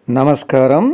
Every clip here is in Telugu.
నమస్కారం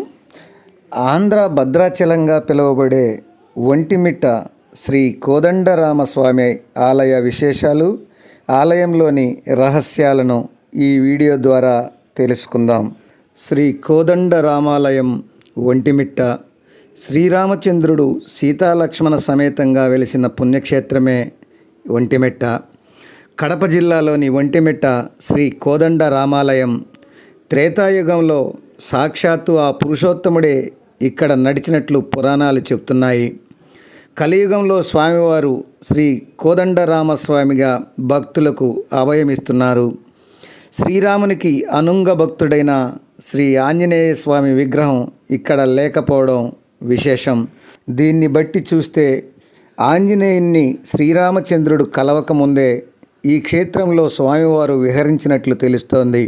ఆంధ్ర భద్రాచలంగా పిలువబడే ఒంటిమిట్ట శ్రీ కోదండరామస్వామి ఆలయ విశేషాలు ఆలయంలోని రహస్యాలను ఈ వీడియో ద్వారా తెలుసుకుందాం శ్రీ కోదండరామాలయం ఒంటిమిట్ట శ్రీరామచంద్రుడు సీతాలక్ష్మణ సమేతంగా వెలిసిన పుణ్యక్షేత్రమే ఒంటిమిట్ట కడప జిల్లాలోని ఒంటిమిట్ట శ్రీ కోదండ రామాలయం త్రేతాయుగంలో సాక్షాత్తు ఆ పురుషోత్తముడే ఇక్కడ నడిచినట్లు పురాణాలు చెప్తున్నాయి కలియుగంలో స్వామివారు శ్రీ కోదండరామస్వామిగా భక్తులకు అభయమిస్తున్నారు శ్రీరామునికి అనుంగ భక్తుడైన శ్రీ ఆంజనేయ స్వామి విగ్రహం ఇక్కడ లేకపోవడం విశేషం దీన్ని బట్టి చూస్తే ఆంజనేయుణ్ణి శ్రీరామచంద్రుడు కలవకముందే ఈ క్షేత్రంలో స్వామివారు విహరించినట్లు తెలుస్తోంది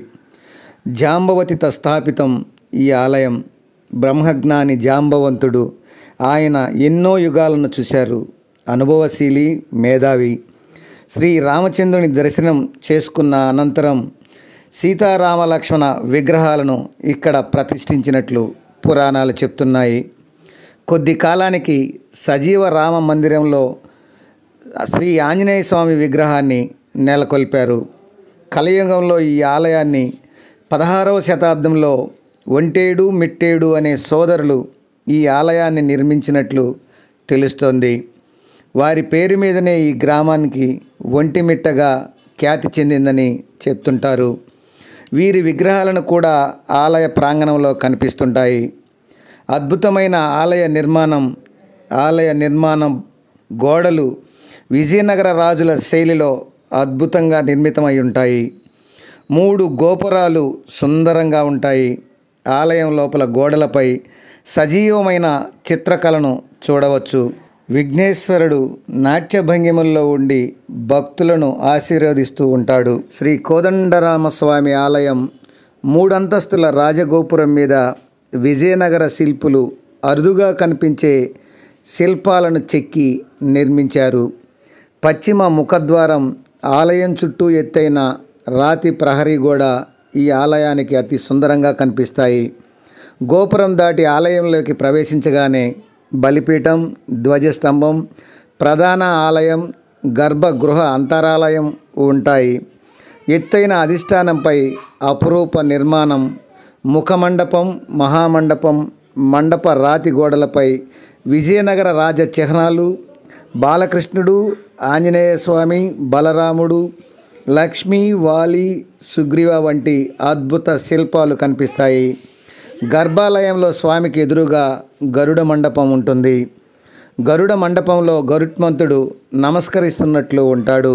జాంబవతిత స్థాపితం ఈ ఆలయం బ్రహ్మజ్ఞాని జాంబవంతుడు ఆయన ఎన్నో యుగాలను చూశారు అనుభవశీలి మేధావి శ్రీ రామచంద్రుని దర్శనం చేసుకున్న అనంతరం సీతారామ లక్ష్మణ విగ్రహాలను ఇక్కడ ప్రతిష్ఠించినట్లు పురాణాలు చెప్తున్నాయి కొద్ది కాలానికి సజీవ రామ మందిరంలో శ్రీ ఆంజనేయ స్వామి విగ్రహాన్ని నెలకొల్పారు కలియుగంలో ఈ ఆలయాన్ని పదహారవ శతాబ్దంలో ఒంటేడు మిట్టేడు అనే సోదరులు ఈ ఆలయాన్ని నిర్మించినట్లు తెలుస్తోంది వారి పేరు మీదనే ఈ గ్రామానికి ఒంటిమిట్టగా ఖ్యాతి చెందిందని చెప్తుంటారు వీరి విగ్రహాలను కూడా ఆలయ ప్రాంగణంలో కనిపిస్తుంటాయి అద్భుతమైన ఆలయ నిర్మాణం ఆలయ నిర్మాణం గోడలు విజయనగర రాజుల శైలిలో అద్భుతంగా నిర్మితమై ఉంటాయి మూడు గోపురాలు సుందరంగా ఉంటాయి ఆలయం లోపల గోడలపై సజీవమైన చిత్రకళను చూడవచ్చు విఘ్నేశ్వరుడు నాట్య భంగిమల్లో ఉండి భక్తులను ఆశీర్వదిస్తూ ఉంటాడు శ్రీ కోదండరామస్వామి ఆలయం మూడంతస్తుల రాజగోపురం మీద విజయనగర శిల్పులు అరుదుగా కనిపించే శిల్పాలను చెక్కి నిర్మించారు పశ్చిమ ముఖద్వారం ఆలయం చుట్టూ ఎత్తైన రాతి ప్రహరీ గోడ ఈ ఆలయానికి అతి సుందరంగా కనిపిస్తాయి గోపురం దాటి ఆలయంలోకి ప్రవేశించగానే బలిపీఠం ధ్వజస్తంభం ప్రధాన ఆలయం గర్భగృహ అంతరాలయం ఉంటాయి ఎత్తైన అధిష్టానంపై అపురూప నిర్మాణం ముఖమండపం మహామండపం మండప రాతి గోడలపై విజయనగర రాజ చిహ్నాలు బాలకృష్ణుడు ఆంజనేయ స్వామి బలరాముడు లక్ష్మీ వాలి సుగ్రీవ వంటి అద్భుత శిల్పాలు కనిపిస్తాయి గర్భాలయంలో స్వామికి ఎదురుగా గరుడ మండపం ఉంటుంది గరుడ మండపంలో గరుత్మంతుడు నమస్కరిస్తున్నట్లు ఉంటాడు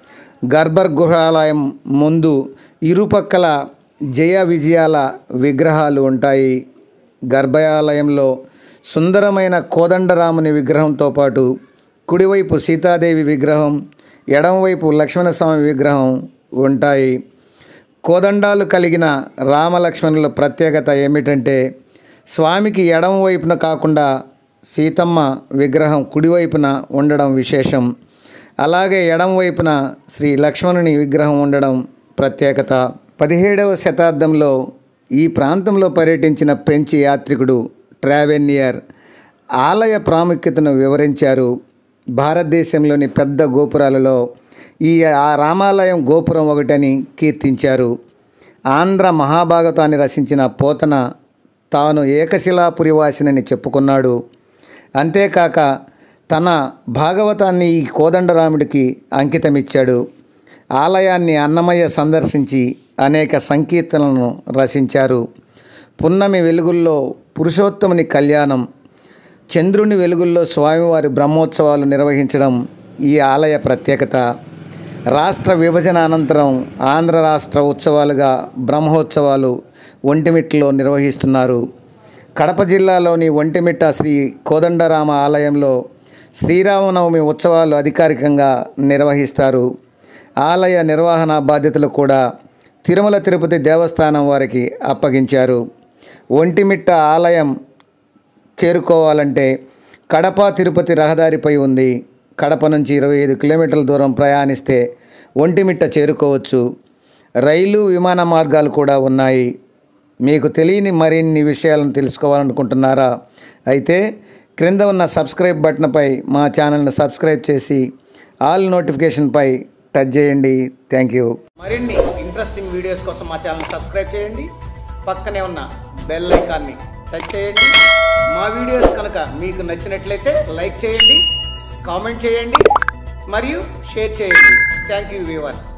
గర్భగృహాలయం ముందు ఇరుపక్కల జయ విజయాల విగ్రహాలు ఉంటాయి గర్భాలయంలో సుందరమైన కోదండరాముని విగ్రహంతో పాటు కుడివైపు సీతాదేవి విగ్రహం ఎడమవైపు లక్ష్మణస్వామి విగ్రహం ఉంటాయి కోదండాలు కలిగిన రామలక్ష్మణుల ప్రత్యేకత ఏమిటంటే స్వామికి ఎడమ వైపున కాకుండా సీతమ్మ విగ్రహం కుడివైపున ఉండడం విశేషం అలాగే ఎడమ వైపున శ్రీ లక్ష్మణుని విగ్రహం ఉండడం ప్రత్యేకత పదిహేడవ శతాబ్దంలో ఈ ప్రాంతంలో పర్యటించిన ఫ్రెంచ్ యాత్రికుడు ట్రావెన్నియర్ ఆలయ ప్రాముఖ్యతను వివరించారు భారతదేశంలోని పెద్ద గోపురాలలో ఈ ఆ రామాలయం గోపురం ఒకటని కీర్తించారు ఆంధ్ర మహాభాగవతాన్ని రచించిన పోతన తాను ఏకశిలాపురివాసినని చెప్పుకున్నాడు అంతేకాక తన భాగవతాన్ని ఈ కోదండరాముడికి అంకితమిచ్చాడు ఆలయాన్ని అన్నమయ్య సందర్శించి అనేక సంకీర్తనలను రచించారు పున్నమి వెలుగుల్లో పురుషోత్తముని కళ్యాణం చంద్రుని వెలుగుల్లో స్వామివారి బ్రహ్మోత్సవాలు నిర్వహించడం ఈ ఆలయ ప్రత్యేకత రాష్ట్ర విభజన అనంతరం ఆంధ్ర రాష్ట్ర ఉత్సవాలుగా బ్రహ్మోత్సవాలు ఒంటిమిట్టలో నిర్వహిస్తున్నారు కడప జిల్లాలోని ఒంటిమిట్ట శ్రీ కోదండరామ ఆలయంలో శ్రీరామనవమి ఉత్సవాలు అధికారికంగా నిర్వహిస్తారు ఆలయ నిర్వహణ బాధ్యతలు కూడా తిరుమల తిరుపతి దేవస్థానం వారికి అప్పగించారు ఒంటిమిట్ట ఆలయం చేరుకోవాలంటే కడప తిరుపతి రహదారిపై ఉంది కడప నుంచి ఇరవై ఐదు కిలోమీటర్ల దూరం ప్రయాణిస్తే ఒంటిమిట్ట చేరుకోవచ్చు రైలు విమాన మార్గాలు కూడా ఉన్నాయి మీకు తెలియని మరిన్ని విషయాలను తెలుసుకోవాలనుకుంటున్నారా అయితే క్రింద ఉన్న సబ్స్క్రైబ్ బటన్పై మా ఛానల్ని సబ్స్క్రైబ్ చేసి ఆల్ నోటిఫికేషన్పై టచ్ చేయండి థ్యాంక్ యూ మరిన్ని ఇంట్రెస్టింగ్ వీడియోస్ కోసం మా ఛానల్ సబ్స్క్రైబ్ చేయండి పక్కనే ఉన్న బెల్ ఐకాన్ని టచ్ చేయండి మా వీడియోస్ కనుక మీకు నచ్చినట్లయితే లైక్ చేయండి కామెంట్ చేయండి మరియు షేర్ చేయండి థ్యాంక్ యూ వ్యూవర్స్